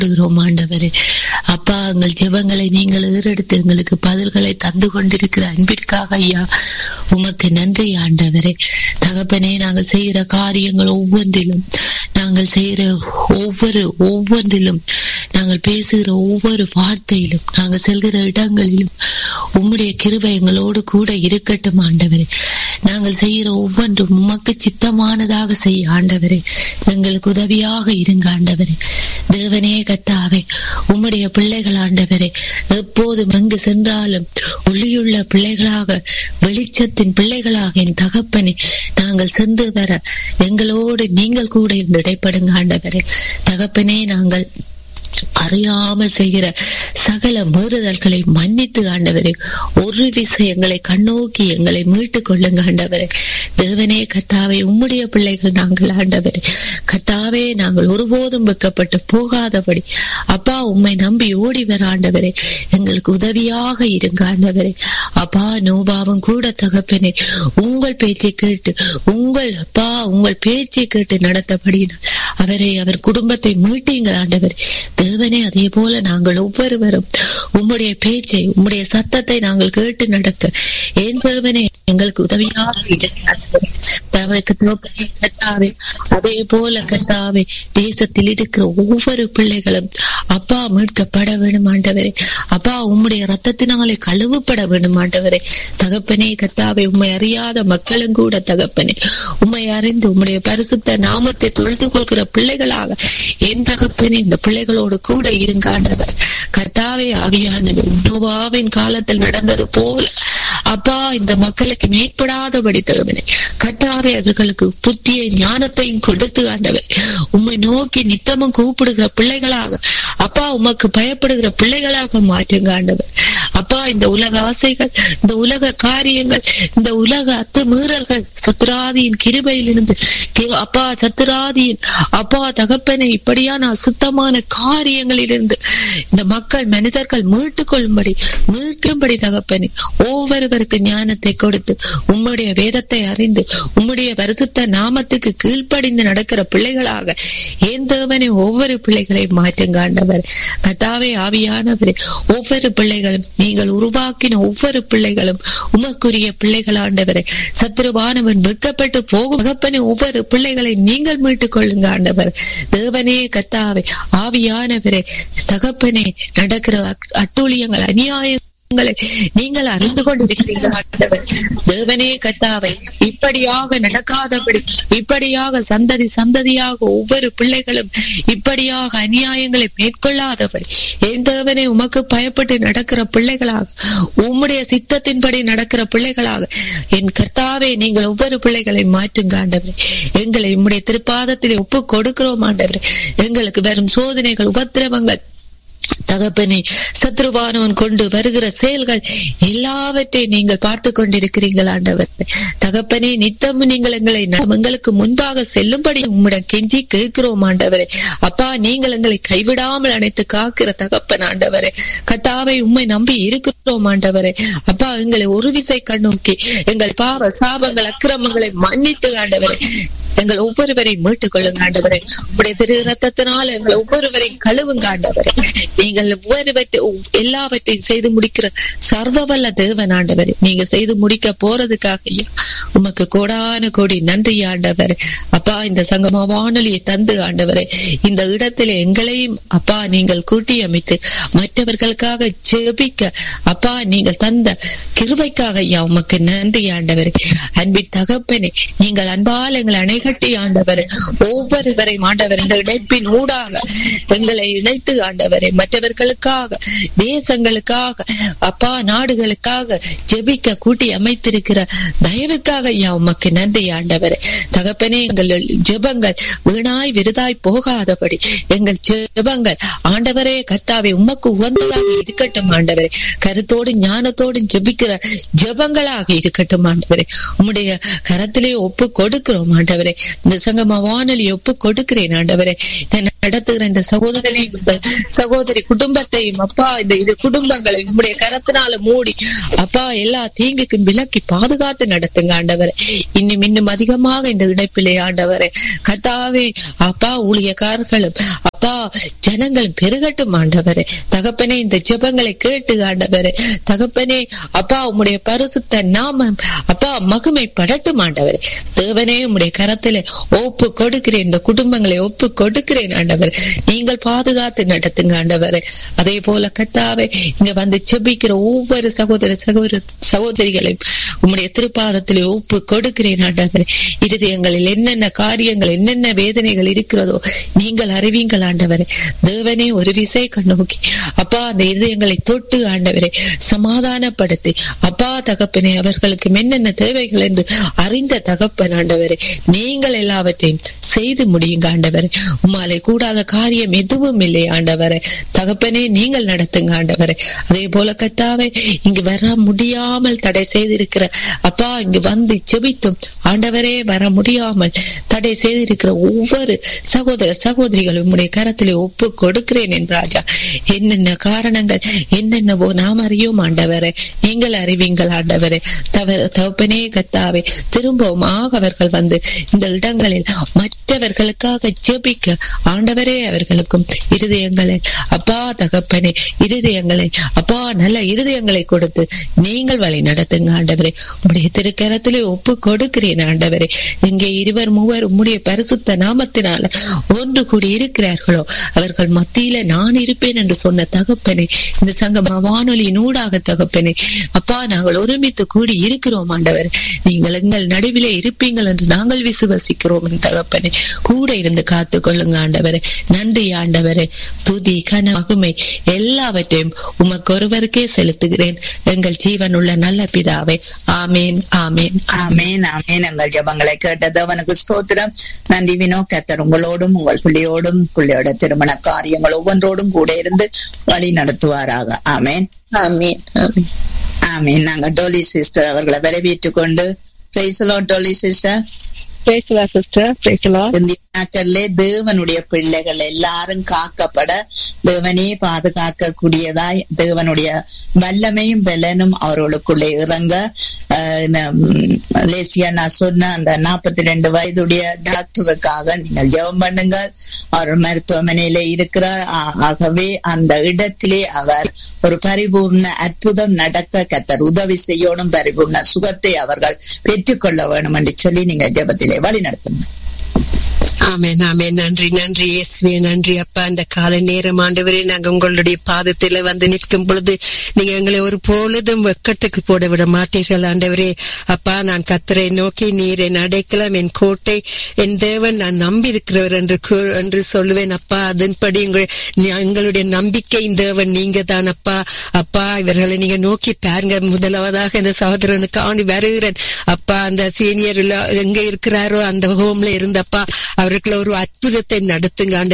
கூப்பிடுகிறோம் ஆண்டவரே அப்பா எங்கள் ஜெபங்களை நீங்கள் ஏறெடுத்து எங்களுக்கு பதில்களை தந்து கொண்டிருக்கிற அன்பிற்காக ஐயா உமக்கு நன்றி ஆண்டவரே தகப்பனே நாங்கள் செய்கிற காரியங்கள் ஒவ்வொன்றிலும் நாங்கள் செய்கிற ஒவ்வொரு ஒவ்வொன்றிலும் நாங்கள் பேசுகிற ஒவ்வொரு வார்த்தையிலும் நாங்கள் செல்கிற இடங்களிலும் உம்முடைய கிருபை எங்களோடு கூட இருக்கட்டும் ஆண்டவரே நாங்கள் செய்கிற ஒவ்வொன்றும் உமக்கு சித்தமானதாக செய்ய ஆண்டவரே எங்களுக்கு உதவியாக இருங்க ஆண்டவரே தேவனே கத்தாவே உம்முடைய பிள்ளைகள் ஆண்டவரே எப்போதும் எங்கு சென்றாலும் ஒளியுள்ள பிள்ளைகளாக வெளிச்சத்தின் பிள்ளைகளாக என் தகப்பனே நாங்கள் சென்று வர எங்களோடு நீங்கள் கூட இருந்து இடைப்படுங்க ஆண்டவரே தகப்பனே நாங்கள் அறியாமல் செய்கிற சகல மீறுதல்களை மன்னித்து ஆண்டவரே ஒரு விஷயங்களை கண்ணோக்கி எங்களை மீட்டுக் கொள்ளுங்க ஆண்டவரே தேவனே கத்தாவே உம்முடைய பிள்ளைகள் நாங்கள் ஆண்டவரே கத்தாவே நாங்கள் ஒருபோதும் வெக்கப்பட்டு போகாதபடி அப்பா உம்மை நம்பி ஓடி வர ஆண்டவரே எங்களுக்கு உதவியாக இருங்க ஆண்டவரே அப்பா நோபாவும் கூட தகப்பனே உங்கள் பேச்சை கேட்டு உங்கள் அப்பா உங்கள் பேச்சை கேட்டு நடத்தபடினால் அவரை அவர் குடும்பத்தை மீட்டீங்கள் ஆண்டவர் தேவனே அதே போல நாங்கள் ஒவ்வொருவரும் உம்முடைய பேச்சை உம்முடைய சத்தத்தை நாங்கள் கேட்டு நடக்க ஏன் தேவனே எங்களுக்கு உதவியாக இருக்கிறார் கத்தாவே அதே போல கத்தாவே தேசத்தில் இருக்கிற ஒவ்வொரு பிள்ளைகளும் அப்பா மீட்கப்பட வேண்டும் ஆண்டவரே அப்பா உம்முடைய ரத்தத்தினாலே கழுவப்பட வேண்டும் ஆண்டவரே தகப்பனே கத்தாவே உண்மை அறியாத மக்களும் கூட தகப்பனே உண்மை அறிந்து உம்முடைய பரிசுத்த நாமத்தை தொழுது கொள்கிற பிள்ளைகளாக என் தகப்பனே இந்த பிள்ளைகளோடு கூட இருங்க ஆண்டவர் கர்த்தாவே ஆவியானவர் நோவாவின் காலத்தில் நடந்தது போல அப்பா இந்த மக்களுக்கு மேற்படாதபடி தகவனே கட்டாவே அவர்களுக்கு புத்திய ஞானத்தையும் கொடுத்து ஆண்டவர் உம்மை நோக்கி நித்தமும் கூப்பிடுகிற பிள்ளைகளாக அப்பா உமக்கு பயப்படுகிற பிள்ளைகளாக மாற்றுங்க ஆண்டவர் அப்பா இந்த உலக ஆசைகள் இந்த உலக காரியங்கள் இந்த உலக அத்துமீறல்கள் சத்துராதியின் கிருபையிலிருந்து அப்பா சத்துராதியின் அப்பா தகப்பனை இப்படியான அசுத்தமான காரியங்களிலிருந்து இந்த மக்கள் மனிதர்கள் மீட்டுக் கொள்ளும்படி மீட்கும்படி தகப்பனே ஒவ்வொருவருக்கு ஞானத்தை கொடுத்து உம்முடைய வேதத்தை அறிந்து உம்முடைய பரிசுத்த நாமத்துக்கு கீழ்ப்படிந்து நடக்கிற பிள்ளைகளாக ஏன் தேவனை ஒவ்வொரு பிள்ளைகளை மாற்றுங்க ஆண்டவர் கத்தாவே ஆவியானவரே ஒவ்வொரு பிள்ளைகளும் நீங்கள் உருவாக்கின ஒவ்வொரு பிள்ளைகளும் உமக்குரிய பிள்ளைகள் ஆண்டவரே சத்துருவானவன் வெட்கப்பட்டு போகும் தகப்பனே ஒவ்வொரு பிள்ளைகளை நீங்கள் மீட்டுக் கொள்ளுங்க ஆண்டவர் தேவனே கத்தாவே ஆவியானவரே தகப்பனே நடக்கிற அட்டூழியங்கள் அநியாயம் நீங்கள் அறிந்து கொண்டிருக்கிறீர்கள் ஆண்டவர் தேவனே கத்தாவை இப்படியாக நடக்காதபடி இப்படியாக சந்ததி சந்ததியாக ஒவ்வொரு பிள்ளைகளும் இப்படியாக அநியாயங்களை மேற்கொள்ளாதபடி என் தேவனே உமக்கு பயப்பட்டு நடக்கிற பிள்ளைகளாக உம்முடைய சித்தத்தின்படி நடக்கிற பிள்ளைகளாக என் கர்த்தாவே நீங்கள் ஒவ்வொரு பிள்ளைகளை மாற்றுங்க ஆண்டவர் எங்களை உம்முடைய திருப்பாதத்திலே ஒப்பு கொடுக்கிறோம் ஆண்டவர் எங்களுக்கு வரும் சோதனைகள் உபத்திரவங்கள் தகப்பனே சத்ருவானவன் கொண்டு வருகிற செயல்கள் எல்லாவற்றையும் நீங்கள் பார்த்து கொண்டிருக்கிறீர்கள் ஆண்டவர் தகப்பனே நித்தமும் நீங்கள் எங்களை எங்களுக்கு முன்பாக செல்லும்படி உம்மிடம் கெஞ்சி கேட்கிறோம் ஆண்டவரே அப்பா நீங்கள் எங்களை கைவிடாமல் அனைத்து காக்கிற தகப்பன் ஆண்டவரே கட்டாவை உண்மை நம்பி இருக்கிறோம் ஆண்டவரே அப்பா எங்களை ஒரு விசை கண்ணோக்கி எங்கள் பாவ சாபங்கள் அக்கிரமங்களை மன்னித்து ஆண்டவரே எங்கள் ஒவ்வொருவரையும் மீட்டுக் கொள்ளுங்க ஆண்டவரே உடைய திரு ரத்தத்தினால் எங்கள் ஒவ்வொருவரையும் கழுவுங்க ஆண்டவரே நீங்கள் ஒவ்வொருவற்றை எல்லாவற்றையும் செய்து முடிக்கிற சர்வவல்ல தேவன் ஆண்டவரே நீங்க செய்து முடிக்க போறதுக்காக ஐயா உமக்கு கோடான கோடி நன்றி ஆண்டவர் அப்பா இந்த சங்கம வானொலியை தந்து ஆண்டவரே இந்த இடத்துல எங்களையும் அப்பா நீங்கள் கூட்டி அமைத்து மற்றவர்களுக்காக ஜெபிக்க அப்பா நீங்கள் தந்த கிருபைக்காக ஐயா உமக்கு நன்றி ஆண்டவரே அன்பின் தகப்பனே நீங்கள் அன்பால் எங்களை அணைகட்டி ஆண்டவரே ஒவ்வொருவரை ஆண்டவர் இந்த இணைப்பின் ஊடாக எங்களை இணைத்து ஆண்டவரே மற்றவர்களுக்காக தேசங்களுக்காக அப்பா நாடுகளுக்காக ஜெபிக்க கூட்டி அமைத்திருக்கிற தயவுக்காக ஐயா உமக்கு நன்றி ஆண்டவரே தகப்பனே எங்கள் ஜெபங்கள் வீணாய் விருதாய் போகாதபடி எங்கள் ஜெபங்கள் ஆண்டவரே கர்த்தாவே உமக்கு உகந்ததாக இருக்கட்டும் ஆண்டவரே கருத்தோடு ஞானத்தோடு ஜெபிக்கிற ஜெபங்களாக இருக்கட்டும் ஆண்டவரே உம்முடைய கரத்திலே ஒப்பு கொடுக்கிறோம் ஆண்டவரே இந்த சங்கம வானொலி ஒப்பு கொடுக்கிறேன் ஆண்டவரே நடத்துகிற இந்த சகோதரனையும் இந்த சகோதரி குடும்பத்தையும் அப்பா இந்த இது குடும்பங்களை உங்களுடைய கரத்தினால மூடி அப்பா எல்லா தீங்குக்கும் விலக்கி பாதுகாத்து நடத்துங்க ஆண்டவரை இன்னும் இன்னும் அதிகமாக இந்த இணைப்பிலே ஆண்டவரை கத்தாவே அப்பா ஊழியக்காரர்களும் அப்பா ஜனங்கள் பெருகட்டும் ஆண்டவரே தகப்பனே இந்த ஜெபங்களை கேட்டு ஆண்டவரே தகப்பனே அப்பா உம்முடைய பரிசுத்த நாமம் அப்பா மகிமை படட்டும் ஆண்டவரே தேவனே உம்முடைய கரத்திலே ஒப்பு கொடுக்கிறேன் இந்த குடும்பங்களை ஒப்பு கொடுக்கிறேன் ஆண்டவர் நீங்கள் பாதுகாத்து நடத்துங்க ஆண்டவரே அதே போல கத்தாவே இங்க வந்து செபிக்கிற ஒவ்வொரு சகோதர சகோதர சகோதரிகளையும் உம்முடைய திருப்பாதத்திலே ஒப்பு கொடுக்கிறேன் ஆண்டவரே இருதயங்களில் என்னென்ன காரியங்கள் என்னென்ன வேதனைகள் இருக்கிறதோ நீங்கள் அறிவீங்கள் ஆண்டவரே தேவனே ஒரு விசை கண்ணோக்கி அப்பா அந்த இருதயங்களை தொட்டு ஆண்டவரே சமாதானப்படுத்தி அப்பா தகப்பனே அவர்களுக்கு என்னென்ன தேவைகள் என்று அறிந்த தகப்பன் ஆண்டவரே நீங்கள் எல்லாவற்றையும் செய்து முடியுங்க ஆண்டவரே உம்மாலே கூடாத காரியம் எதுவும் இல்லை ஆண்டவரே தகப்பனே நீங்கள் நடத்துங்க ஆண்டவரே அதே போல கத்தாவே இங்கு வர முடியாமல் தடை செய்திருக்கிற அப்பா இங்கு வந்து செபித்தும் ஆண்டவரே வர முடியாமல் தடை செய்திருக்கிற ஒவ்வொரு சகோதர சகோதரிகளும் உம்முடைய கரத்திலே ஒப்பு கொடுக்கிறேன் என் ராஜா என்னென்ன காரணங்கள் என்னென்னவோ நாம் அறியோம் ஆண்டவரே நீங்கள் அறிவீங்கள் ஆண்டவரே தவறு தகப்பனே கத்தாவே திரும்பவும் ஆக அவர்கள் வந்து இந்த இடங்களில் மற்றவர்களுக்காக ஜெபிக்க ஆண்டவரே அவர்களுக்கும் இருதயங்களை அப்பா தகப்பனே இருதயங்களை அப்பா நல்ல இருதயங்களை கொடுத்து நீங்கள் வழி நடத்துங்க ஆண்டவரே உம்முடைய திருக்கரத்திலே ஒப்பு கொடுக்கிறேன் ஆண்டவரே இங்கே இருவர் மூவர் உம்முடைய பரிசுத்த நாமத்தினால ஒன்று கூடி இருக்கிறார்களோ அவர்கள் மத்தியில நான் இருப்பேன் என்று சொன்ன தகப்பனே இந்த சங்கம வானொலியின் ஊடாக தகப்பனே அப்பா நாங்கள் ஒருமித்து கூடி இருக்கிறோம் ஆண்டவர் நீங்கள் எங்கள் நடுவிலே இருப்பீங்கள் என்று நாங்கள் விசுவசிக்கிறோம் என் தகப்பனே கூட இருந்து காத்து கொள்ளுங்க ஆண்டவரே நன்றி ஆண்டவரே துதி கன மகுமை எல்லாவற்றையும் உமக்கு ஒருவருக்கே செலுத்துகிறேன் எங்கள் ஜீவன் உள்ள நல்ல பிதாவே ஆமேன் ஆமேன் ஆமேன் ஆமேன் எங்கள் ஜபங்களை கேட்டது அவனுக்கு ஸ்தோத்திரம் நன்றி வினோ கத்தர் உங்களோடும் உங்கள் பிள்ளையோடும் பிள்ளையோட திருமண காரியங்கள் ஒவ்வொன்றோடும் கூட இருந்து வழி நடத்துவாராக ஆமேன் ஆமேன் ஆமேன் ஆமேன் நாங்க டோலி சிஸ்டர் அவர்களை வரவேற்றுக் கொண்டு பேசலோ டோலி சிஸ்டர் பேசலாம் சிஸ்டர் பேசலாம் இந்த நாட்களிலே தேவனுடைய பிள்ளைகள் எல்லாரும் காக்கப்பட தேவனே பாதுகாக்க கூடியதாய் தேவனுடைய வல்லமையும் பலனும் அவர்களுக்குள்ளே இறங்க ஆஹ் இந்த, ம், லேசியா நான் சொன்ன அந்த நாற்பத்தி ரெண்டு வயதுடைய டாக்டருக்காக நீங்கள் ஜெபம் பண்ணுங்கள் அவர் மருத்துவமனையில இருக்கிறார் ஆ- ஆகவே அந்த இடத்திலே அவர் ஒரு பரிபூர்ண அற்புதம் நடக்க கத்தர் உதவி செய்யணும் பரிபூர்ண சுகத்தை அவர்கள் பெற்றுக்கொள்ள வேணும் என்று சொல்லி நீங்க ஜெபத்திலே வழி நடத்துங்க ஆமென் ஆமென் நன்றி நன்றி இயேசுவே நன்றி அப்பா இந்த காலை நேரம் ஆண்டவரே நாங்க உங்களுடைய பாதத்துல வந்து நிற்கும் பொழுது நீங்க எங்களை ஒரு பொழுதும் வெக்கத்துக்கு போட விட மாட்டீர்கள் ஆண்டவரே அப்பா நான் கத்தரை நோக்கி நீர் என் அடைக்கலம் என் கோட்டை என் தேவன் நான் நம்பி இருக்கிறவர் என்று கூ- என்று சொல்லுவேன் அப்பா அதன்படி உங்கள் நீ- எங்களுடைய நம்பிக்கை தேவன் நீங்க தான் அப்பா அப்பா இவர்களை நீங்க நோக்கி பாருங்க முதலாவதாக இந்த சகோதரனுக்கு ஆணி வருகிறேன் அப்பா அந்த சீனியர் எங்க இருக்கிறாரோ அந்த ஹோம்ல இருந்தப்பா அவருக்கு ஒரு அற்புதத்தை நடத்துங்க ஆண்டவரே.